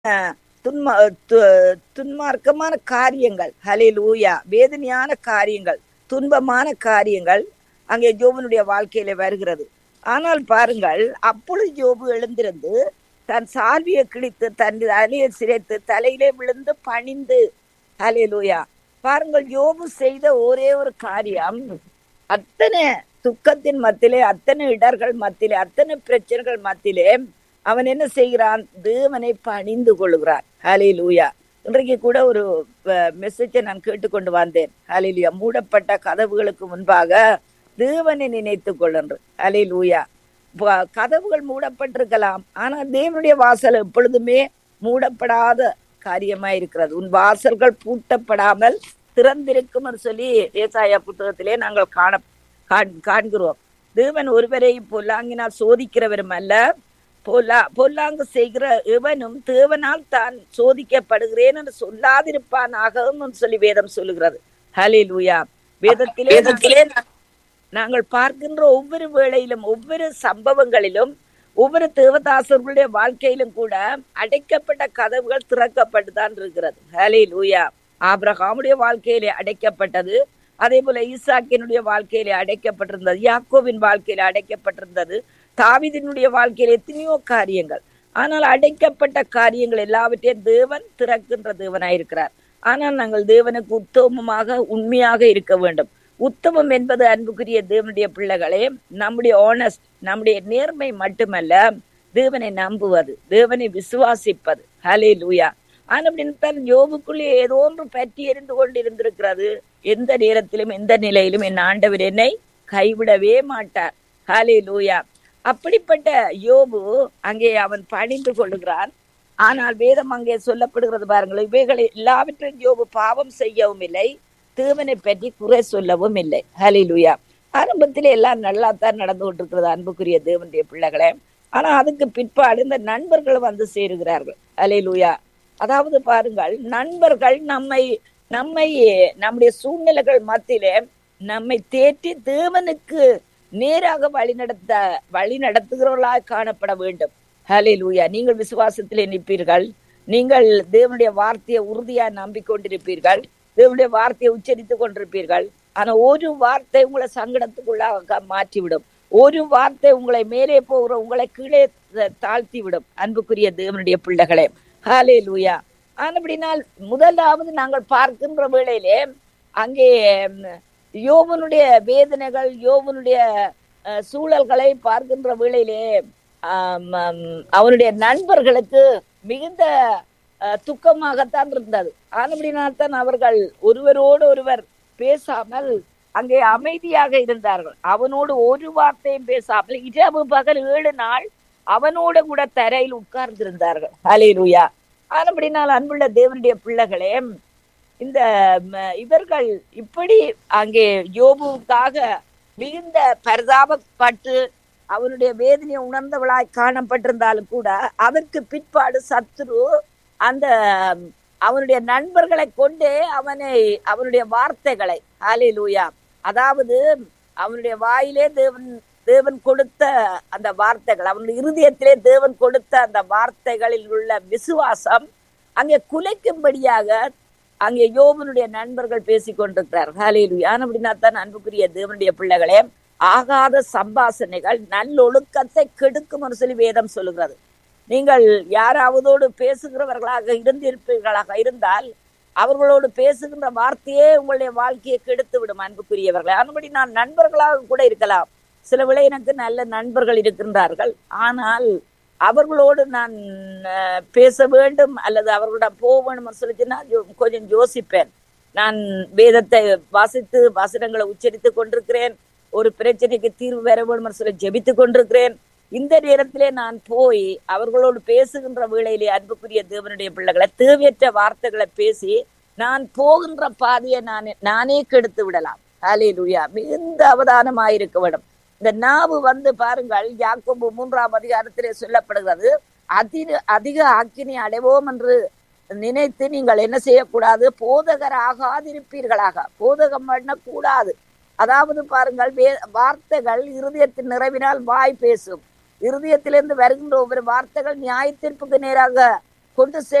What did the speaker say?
துன்ம து- துன்மார்க்கமான காரியங்கள் ஹalleluya வேதனையான காரியங்கள் துன்பமான காரியங்கள் அங்கே ஜோபனுடைய வாழ்க்கையில வருகிறது ஆனால் பாருங்கள் அப்பொழுது ஜோபு எழுந்திருந்து தன் சால்வியை கிழித்து தன் தலையை சிரைத்து தலையிலே விழுந்து பணிந்து ஹalleluya பாருங்கள் யோபு செய்த ஒரே ஒரு காரியம் அத்தனை துக்கத்தின் மத்தியிலே அத்தனை இடர்கள் மத்தியிலே அத்தனை பிரச்சனைகள் மத்தியிலே அவன் என்ன செய்கிறான் தேவனை பணிந்து கொள்கிறான் ஹalleluya இன்றைக்கு கூட ஒரு மெசேஜை நான் கேட்டுக்கொண்டு வந்தேன் ஹalleluya மூடப்பட்ட கதவுகளுக்கு முன்பாக தேவனை நினைத்து கொள்ளன்று ஹalleluya ப- கதவுகள் மூடப்பட்டிருக்கலாம் ஆனால் தேவனுடைய வாசல் எப்பொழுதுமே மூடப்படாத காரியமா இருக்கிறது உன் வாசல்கள் பூட்டப்படாமல் திறந்திருக்கும் என்று சொல்லி ஏசாயா புத்தகத்திலே நாங்கள் காண காண்- காண்கிறோம் தேவன் ஒருவரை பொல்லாங்கினால் சோதிக்கிறவரும் அல்ல பொல்லா பொல்லாங்கு செய்கிற எவனும் தேவனால் தான் சோதிக்கப்படுகிறேன் என்று சொல்லாதிருப்பானாக சொல்லி வேதம் சொல்லுகிறது ஹலே லூயா வேதத்திலே வேதத்திலே நாங்கள் பார்க்கின்ற ஒவ்வொரு வேளையிலும் ஒவ்வொரு சம்பவங்களிலும் ஒவ்வொரு தேவதாசர்களுடைய வாழ்க்கையிலும் கூட அடைக்கப்பட்ட கதவுகள் திறக்கப்பட்டு தான் இருக்கிறது ஹலே லூயா ஆபிரகாமுடைய வாழ்க்கையிலே அடைக்கப்பட்டது அதே போல ஈசாக்கினுடைய வாழ்க்கையிலே அடைக்கப்பட்டிருந்தது யாக்கோவின் வாழ்க்கையில அடைக்கப்பட்டிருந்தது தாவிதினுடைய வாழ்க்கையில எத்தனையோ காரியங்கள் ஆனால் அடைக்கப்பட்ட காரியங்கள் எல்லாவற்றையும் தேவன் திறக்கின்ற தேவனாயிருக்கிறார் ஆனால் நாங்கள் தேவனுக்கு உத்தமமாக உண்மையாக இருக்க வேண்டும் உத்தமம் என்பது அன்புக்குரிய தேவனுடைய பிள்ளைகளே நம்முடைய ஆனஸ்ட் நம்முடைய நேர்மை மட்டுமல்ல தேவனை நம்புவது தேவனை விசுவாசிப்பது ஹலே லூயா ஆனப்படித்தான் யோபுக்குள்ளே ஏதோ ஒன்று பற்றி எரிந்து கொண்டிருந்திருக்கிறது எந்த நேரத்திலும் எந்த நிலையிலும் என் ஆண்டவர் என்னை கைவிடவே மாட்டார் ஹலே லூயா அப்படிப்பட்ட யோபு அங்கே அவன் பணிந்து கொள்ளுகிறான் ஆனால் வேதம் அங்கே சொல்லப்படுகிறது பாருங்கள் இவைகளை எல்லாவற்றையும் யோபு பாவம் செய்யவும் இல்லை தேவனை பற்றி குறை சொல்லவும் இல்லை ஹலிலுயா ஆரம்பத்திலே எல்லாம் நல்லா தான் நடந்து கொண்டிருக்கிறது அன்புக்குரிய தேவனுடைய பிள்ளைகளே ஆனா அதுக்கு பிற்பாடு இந்த நண்பர்கள் வந்து சேருகிறார்கள் ஹலிலுயா அதாவது பாருங்கள் நண்பர்கள் நம்மை நம்மை நம்முடைய சூழ்நிலைகள் மத்தியிலே நம்மை தேற்றி தேவனுக்கு நேராக வழிநடத்த வழி நடத்துகிறவர்களாக காணப்பட வேண்டும் ஹலே லூயா நீங்கள் விசுவாசத்திலே நிற்பீர்கள் நீங்கள் தேவனுடைய வார்த்தையை உறுதியா நம்பிக்கொண்டிருப்பீர்கள் தேவனுடைய வார்த்தையை உச்சரித்துக் கொண்டிருப்பீர்கள் ஆனா ஒரு வார்த்தை உங்களை சங்கடத்துக்குள்ளாக மாற்றிவிடும் ஒரு வார்த்தை உங்களை மேலே போகிற உங்களை கீழே த- தாழ்த்தி விடும் அன்புக்குரிய தேவனுடைய பிள்ளைகளே ஹாலே லூயா ஆனப்படினால் முதலாவது நாங்கள் பார்க்கின்ற வேளையிலே அங்கே ம், யோவனுடைய வேதனைகள் யோவனுடைய அஹ், சூழல்களை பார்க்கின்ற வேளையிலே ஆம், ஆம், அவனுடைய நண்பர்களுக்கு மிகுந்த அஹ், துக்கமாகத்தான் இருந்தது ஆனபடினால்தான் அவர்கள் ஒருவரோடு ஒருவர் பேசாமல் அங்கே அமைதியாக இருந்தார்கள் அவனோடு ஒரு வார்த்தையும் பேசாமல் இரவு பகல் ஏழு நாள் அவனோடு கூட தரையில் உட்கார்ந்திருந்தார்கள் ஹalleluya ஆனபடினால் அன்புள்ள தேவனுடைய பிள்ளைகளே இந்த ம, இவர்கள் இப்படி அங்கே யோபுவுக்காக மிகுந்த பரிதாபப்பட்டு அவனுடைய வேதனையை உணர்ந்தவளாய் காணப்பட்டிருந்தாலும் கூட அதற்கு பிற்பாடு சத்துரு அந்த ம், அவனுடைய நண்பர்களை கொண்டே அவனை அவனுடைய வார்த்தைகளை ஹalleluya அதாவது அவனுடைய வாயிலே தேவன் தேவன் கொடுத்த அந்த வார்த்தைகள் அவனுடைய இருதயத்திலே தேவன் கொடுத்த அந்த வார்த்தைகளில் உள்ள விசுவாசம் அங்கே குலைக்கும்படியாக அங்கே யோபனுடைய நண்பர்கள் பேசிக் கொண்டிருக்கிறார் ஹalleluya அப்படின்னா தான் அன்புக்குரிய தேவனுடைய பிள்ளைகளே ஆகாத சம்பாசனைகள் நல்லொழுக்கத்தை கெடுக்கும் என்று சொல்லி வேதம் சொல்லுகிறது நீங்கள் யாராவதோடு பேசுகிறவர்களாக இருந்திருப்பீர்களாக இருந்தால் அவர்களோடு பேசுகின்ற வார்த்தையே உங்களுடைய வாழ்க்கையை கெடுத்து விடும் அன்புக்குரியவர்களே அதுபடி நான் நண்பர்களாக கூட இருக்கலாம் சில வேளை எனக்கு நல்ல நண்பர்கள் இருக்கின்றார்கள் ஆனால் அவர்களோடு நான் அஹ், பேச வேண்டும் அல்லது அவர்களிடம் போக வேண்டும் சொல்லி நான் யோ- கொஞ்சம் யோசிப்பேன் நான் வேதத்தை வாசித்து வசனங்களை உச்சரித்துக் கொண்டிருக்கிறேன் ஒரு பிரச்சனைக்கு தீர்வு பெற வேண்டும் சொல்லி ஜெபித்துக் கொண்டிருக்கிறேன் இந்த நேரத்திலே நான் போய் அவர்களோடு பேசுகின்ற வேளையிலே அன்புக்குரிய தேவனுடைய பிள்ளைகளை தேவையற்ற வார்த்தைகளை பேசி நான் போகின்ற பாதையை நான் நானே கெடுத்து விடலாம் ஹalleluya மிகுந்த அவதானமாயிருக்க வேண்டும் இந்த நாவு வந்து பாருங்கள் யாக்கோபு மூன்றாம் அதிகாரத்திலே சொல்லப்படுகிறது அதிக அதிக ஆக்கினை அடைவோம் என்று நினைத்து நீங்கள் என்ன செய்யக்கூடாது போதகர் ஆகாதிருப்பீர்களாக போதகம் பண்ணக்கூடாது அதாவது பாருங்கள் வே- வார்த்தைகள் இருதயத்தின் நிறைவினால் வாய் பேசும் இருதயத்திலிருந்து வருகின்ற ஒவ்வொரு வார்த்தைகள் நியாய தீர்ப்புக்கு நேராக கொண்டு செல்